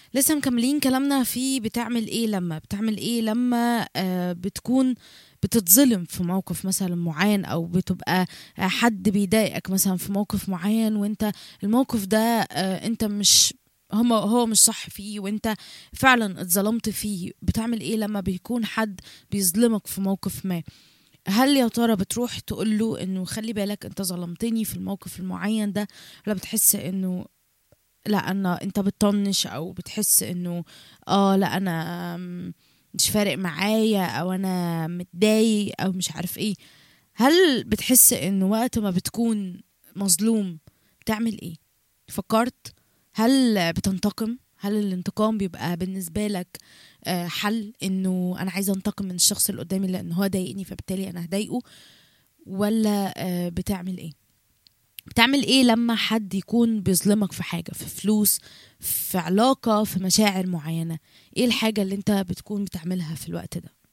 لسه مكملين كلامنا في بتعمل ايه لما بتعمل ايه لما آه بتكون بتتظلم في موقف مثلا معين او بتبقى آه، حد بيضايقك مثلا في موقف معين وانت الموقف ده آه انت مش هما هو مش صح فيه وانت فعلا اتظلمت فيه بتعمل ايه لما بيكون حد بيظلمك في موقف ما هل يا ترى بتروح تقول له انه خلي بالك انت ظلمتني في الموقف المعين ده ولا بتحس انه لا انا انت بتطنش او بتحس انه اه لا انا أم، مش فارق معايا او انا متضايق او مش عارف ايه هل بتحس انه وقت ما بتكون مظلوم بتعمل ايه فكرت هل بتنتقم هل الانتقام بيبقى بالنسبة لك آه، حل انه انا عايزة انتقم من الشخص اللي قدامي لان هو ضايقني فبالتالي انا هضايقه ولا آه، بتعمل ايه بتعمل ايه لما حد يكون بيظلمك في حاجة في فلوس في علاقة في مشاعر معينة ايه الحاجة اللي انت بتكون بتعملها في الوقت ده